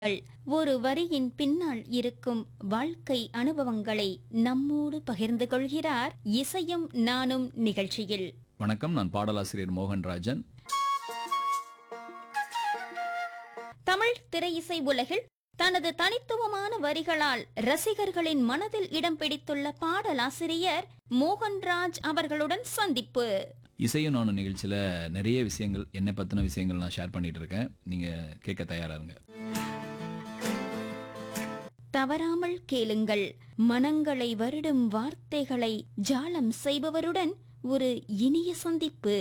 ஒரு வரியின் பின்னால் இருக்கும் வாழ்க்கை அனுபவங்களை நம்மோடு பகிர்ந்து கொள்கிறார் இசையும் நானும் நிகழ்ச்சியில் வணக்கம் நான் பாடலாசிரியர் மோகன்ராஜன் தமிழ் திரையிசை உலகில் தனது தனித்துவமான வரிகளால் ரசிகர்களின் மனதில் இடம் பிடித்துள்ள பாடலாசிரியர் மோகன்ராஜ் அவர்களுடன் சந்திப்பு இசையும் நானும் நிகழ்ச்சியில் நிறைய விஷயங்கள் என்னை பற்றின விஷயங்கள் நான் ஷேர் பண்ணிட்டு இருக்கேன் நீங்கள் கேட்க தயாரா இருங்க தவறாமல் கேளுங்கள் மனங்களை வருடும் வார்த்தைகளை ஜாலம் செய்பவருடன் ஒரு இனிய சந்திப்பு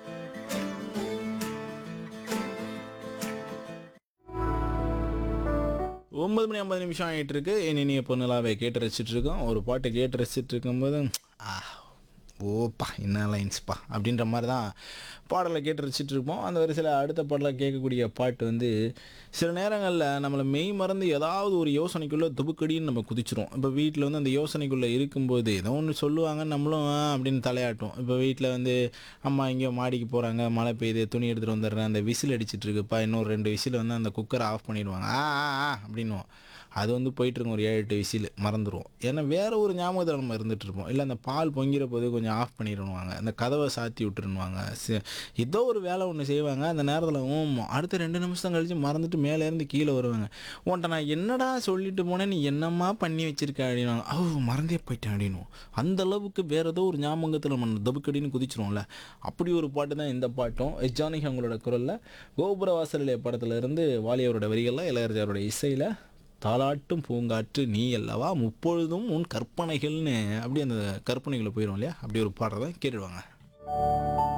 ஒன்பது மணி ஐம்பது நிமிஷம் ஆகிட்டு இருக்கு என் இனிய பொண்ணுலாவே கேட்டு ரசிச்சுட்டு இருக்கோம் ஒரு பாட்டு கேட்டு ரசிச்சுட்டு இருக்கும்போது ஆ ஓப்பா என்ன லைன்ஸ்ப்பா அப்படின்ற மாதிரி தான் பாடலை கேட்டு ரசிச்சுட்டு இருப்போம் அந்த வரிசையில் அடுத்த பாடலை கேட்கக்கூடிய பாட்டு வந்து சில நேரங்களில் நம்மளை மெய் மறந்து ஏதாவது ஒரு யோசனைக்குள்ளே துபுக்கடின்னு நம்ம குதிச்சிரும் இப்போ வீட்டில் வந்து அந்த யோசனைக்குள்ளே இருக்கும்போது ஏதோ ஒன்று சொல்லுவாங்க நம்மளும் ஆ அப்படின்னு தலையாட்டும் இப்போ வீட்டில் வந்து அம்மா எங்கேயோ மாடிக்கு போகிறாங்க மழை பெய்யுது துணி எடுத்துகிட்டு வந்துடுறேன் அந்த விசில் அடிச்சிட்டு இருக்குப்பா இன்னொரு ரெண்டு விசில் வந்து அந்த குக்கரை ஆஃப் பண்ணிடுவாங்க ஆ ஆ ஆ அப்படின்னுவோம் அது வந்து போயிட்டுருக்கும் ஒரு ஏழு எட்டு விசில் மறந்துடுவோம் ஏன்னா வேற ஒரு ஞாபகத்தில் நம்ம இருந்துட்டு இருப்போம் இல்லை அந்த பால் பொங்கிற போது கொஞ்சம் ஆஃப் பண்ணிடுவாங்க அந்த கதவை சாத்தி விட்டுருவாங்க சி- ஏதோ ஒரு வேலை ஒன்று செய்வாங்க அந்த நேரத்தில் ஓம் அடுத்த ரெண்டு நிமிஷம் கழிச்சு மறந்துட்டு மேலே இருந்து கீழே வருவாங்க உன்ட்ட நான் என்னடா சொல்லிட்டு போனேன் நீ என்னம்மா பண்ணி வச்சிருக்க அப்படின்னுவாங்க ஓ மறந்தே போயிட்டேன் அப்படின்னுவோம் அந்த அளவுக்கு வேற ஏதோ ஒரு ஞாபகத்தில் நம்ம தபுக்கடின்னு குதிச்சிருவோம்ல அப்படி ஒரு பாட்டு தான் இந்த பாட்டும் ஜானகி அவங்களோட குரலில் கோபுர வாசலிலே படத்துல இருந்து வாலியவரோட வரிகளில் இளையராஜாவோட இசையில் தாலாட்டும் பூங்காற்று நீ அல்லவா முப்பொழுதும் உன் கற்பனைகள்னு அப்படி அந்த கற்பனைகளை போயிடும் இல்லையா அப்படி ஒரு பாடுறதை கேட்டுடுவாங்க